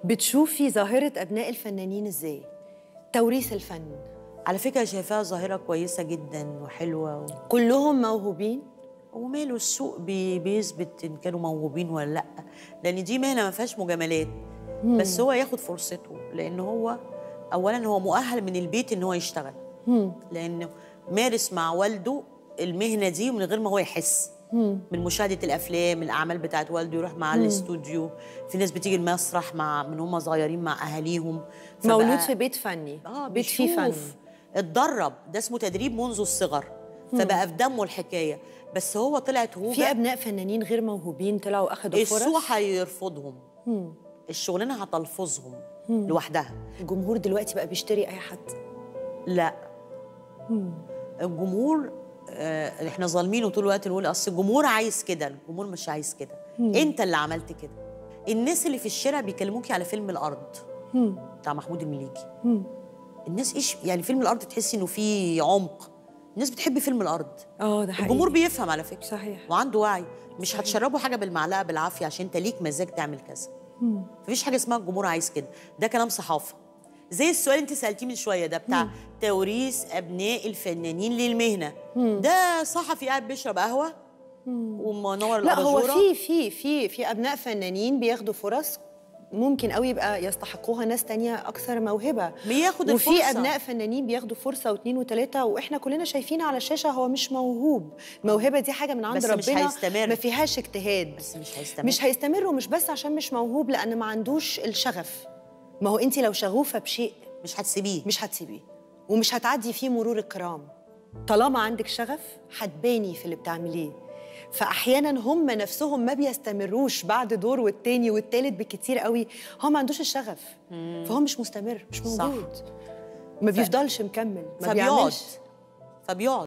بتشوفي ظاهرة أبناء الفنانين إزاي؟ توريث الفن على فكره شايفاها ظاهره كويسه جدا وحلوه و... كلهم موهوبين وماله السوق بي... بيثبت ان كانوا موهوبين ولا لا لان دي مهنه ما فيهاش مجاملات بس هو ياخد فرصته لان هو اولا هو مؤهل من البيت ان هو يشتغل لانه مارس مع والده المهنه دي من غير ما هو يحس من مشاهده الافلام الاعمال بتاعت والده يروح معاه الاستوديو في ناس بتيجي المسرح مع من هم صغيرين مع اهاليهم فبقى- مولود في بيت فني اه بيت فيه فن بيشوف اتدرب ده اسمه تدريب منذ الصغر فبقى في دمه الحكايه بس هو طلعت هو في أبناء فنانين غير موهوبين طلعوا أخدوا فرص السوق هيرفضهم الشغلانه هتلفظهم لوحدها الجمهور دلوقتي بقى بيشتري أي حد لا الجمهور آه احنا ظالمينه طول الوقت نقول اصل الجمهور عايز كده الجمهور مش عايز كده انت اللي عملت كده الناس اللي في الشارع بيكلموكي على فيلم الارض بتاع محمود المليكي الناس ايش يعني فيلم الارض تحسي انه فيه عمق الناس بتحب فيلم الارض اه ده حقيقي الجمهور بيفهم على فكره صحيح. وعنده وعي مش هتشربه حاجه بالمعلقه بالعافيه عشان انت ليك مزاج تعمل كذا مفيش حاجه اسمها الجمهور عايز كده ده كلام صحافه زي السؤال انت سالتيه من شويه ده بتاع توريث ابناء الفنانين للمهنه ده صحفي قاعد بيشرب قهوه ومنور لا هو الأباجورة. في في في في أبناء فنانين بياخدوا فرص ممكن قوي يبقى يستحقوها ناس تانية أكثر موهبة بياخد وفي الفرصة. أبناء فنانين بياخدوا فرصة واثنين وثلاثة وإحنا كلنا شايفين على الشاشة هو مش موهوب الموهبة دي حاجة من عند بس ربنا مش هيستمر. ما فيهاش اجتهاد بس مش هيستمر. مش هيستمر ومش بس عشان مش موهوب لأن ما عندوش الشغف ما هو أنت لو شغوفة بشيء مش هتسيبيه مش هتسيبيه ومش هتعدي فيه مرور الكرام طالما عندك شغف هتباني في اللي بتعمليه فاحيانا هم نفسهم ما بيستمروش بعد دور والتاني والتالت بالكتير قوي هو ما عندوش الشغف فهو مش مستمر مش صح. موجود ما بيفضلش مكمل ما فبيقعد بيعملش فبيقعد